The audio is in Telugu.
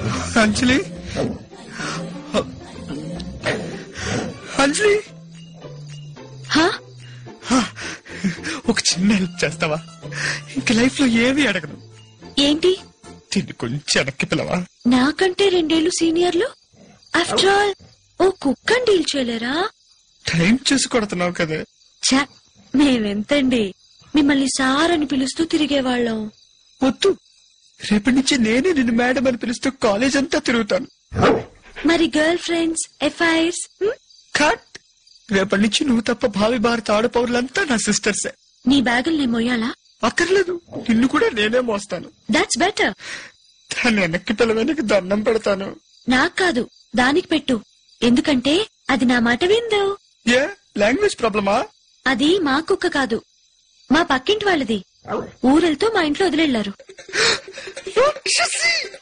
అంజలి అంజలి హా ఒక చిన్న హెల్ప్ చేస్తావా ఇంక లైఫ్ లో ఏమీ అడగను ఏంటి దీన్ని కొంచెం వెనక్కి పిలవా నాకంటే రెండేళ్లు సీనియర్లు ఆఫ్టర్ ఆల్ ఓ కుక్కని డీల్ చేయలేరా టైం చూసి కొడుతున్నావు కదా ఛ మేమెంతండి మిమ్మల్ని సార్ అని పిలుస్తూ తిరిగేవాళ్ళం వద్దు రేపటి నుంచి నేనే నిన్ను మేడం అని పిలుస్తూ కాలేజ్ అంతా తిరుగుతాను మరి గర్ల్ ఫ్రెండ్స్ ఎఫ్ఐఆర్స్ కట్ రేపటి నుంచి నువ్వు తప్ప భావి భారత ఆడపౌరులంతా నా సిస్టర్సే నీ బ్యాగులు నేను మొయ్యాలా అక్కర్లేదు నిన్ను కూడా నేనే మోస్తాను దాట్స్ బెటర్ దాన్ని వెనక్కి పిలవడానికి దండం పెడతాను నాకు కాదు దానికి పెట్టు ఎందుకంటే అది నా మాట విందో ఏ లాంగ్వేజ్ ప్రాబ్లమా అది మా కుక్క కాదు మా పక్కింటి వాళ్ళది ఊరెళ్తూ మా ఇంట్లో వదిలేళ్లారు శశి